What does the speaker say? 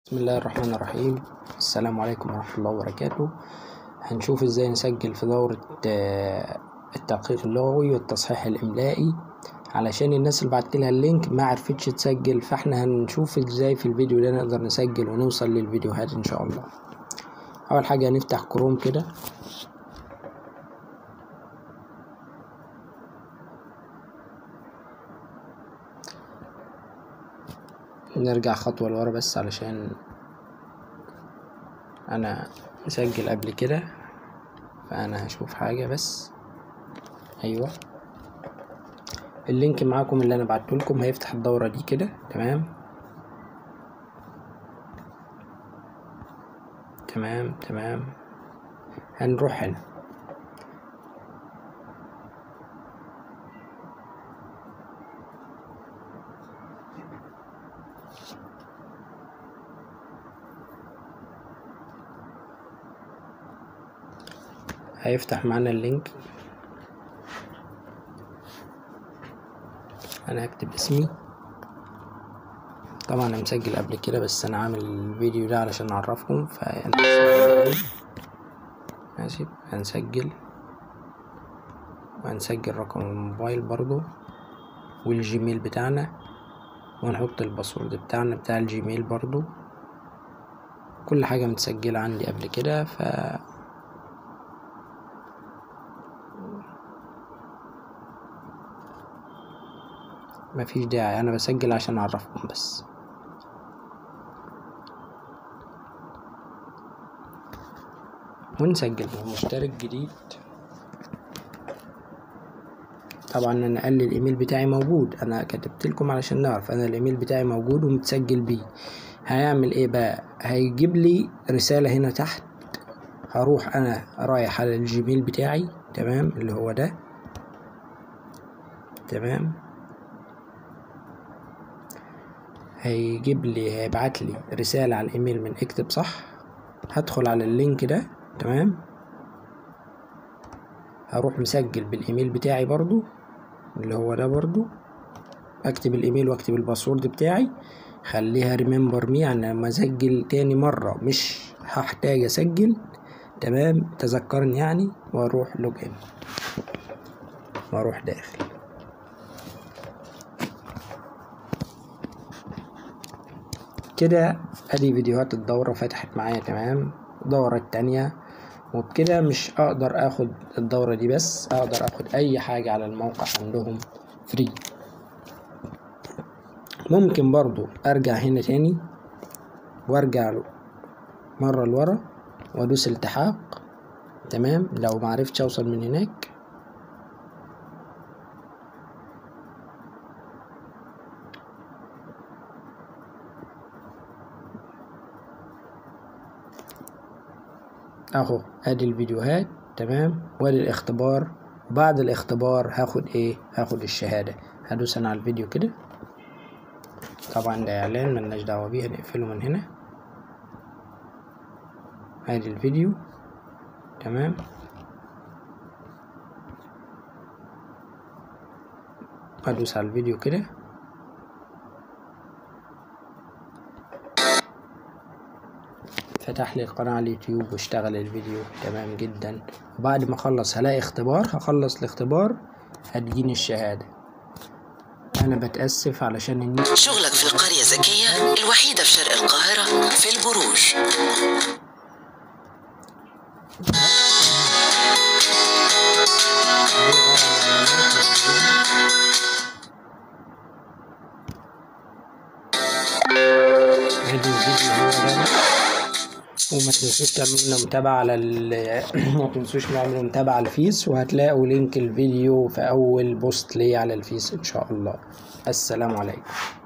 بسم الله الرحمن الرحيم السلام عليكم ورحمة الله وبركاته هنشوف ازاي نسجل في دورة آه، التدقيق اللغوي والتصحيح الإملائي علشان الناس اللي بعتلها اللينك ما عرفتش تسجل فاحنا هنشوف ازاي في الفيديو ده نقدر نسجل ونوصل للفيديوهات ان شاء الله اول حاجة هنفتح كروم كده نرجع خطوة لورا بس علشان انا مسجل قبل كده فانا هشوف حاجة بس ايوه اللينك معاكم اللي انا بعته لكم هيفتح الدورة دي كده تمام تمام تمام هنروح هنا هيفتح معانا اللينك انا هكتب اسمي طبعا انا مسجل قبل كده بس انا عامل الفيديو ده علشان اعرفكم فانا ماشي هنسجل وهنسجل رقم الموبايل برضو والجيميل بتاعنا وهنحط الباسورد بتاعنا بتاع الجيميل برضو كل حاجة متسجلة عندي قبل كده ف مفيش داعي انا بسجل عشان اعرفكم بس ونسجل مشترك جديد طبعا انا قال لي الايميل بتاعي موجود انا كتبت لكم علشان نعرف انا الايميل بتاعي موجود ومتسجل بيه هيعمل ايه بقى هيجيب لي رسالة هنا تحت هروح انا رايح على الجيميل بتاعي تمام اللي هو ده تمام هيجيب لي هيبعت لي رسالة على الايميل من اكتب صح هدخل على اللينك ده تمام هروح مسجل بالايميل بتاعي برضو اللي هو ده برضو اكتب الايميل واكتب الباسورد بتاعي خليها ريمبر مي يعني لما اسجل تاني مرة مش هحتاج اسجل تمام تذكرني يعني واروح لوج ان واروح داخل كده ادي فيديوهات الدورة فتحت معايا تمام الدورة التانية وبكده مش اقدر اخد الدورة دي بس اقدر اخد اي حاجة على الموقع عندهم فري ممكن برضو ارجع هنا تاني وارجع مرة لورا وادوس التحاق تمام لو معرفتش اوصل من هناك اهو ادي الفيديوهات تمام وادي الاختبار بعد الاختبار هاخد ايه هاخد الشهادة هدوس انا على الفيديو كده طبعا ده اعلان ملناش دعوة بيه هنقفله من هنا ادي الفيديو تمام ادوس على الفيديو كده فتح لي قناة على اليوتيوب واشتغل الفيديو تمام جدا وبعد ما اخلص هلاقي اختبار هخلص الاختبار هتجيني الشهادة انا بتأسف علشان النت شغلك في القرية الذكية الوحيدة في شرق القاهرة في البروج ادي الفيديو هو ده وما تنسوش تعملوا لنا متابعة على ال ما تنسوش تعملوا متابعة على الفيس وهتلاقوا لينك الفيديو في أول بوست ليا على الفيس إن شاء الله السلام عليكم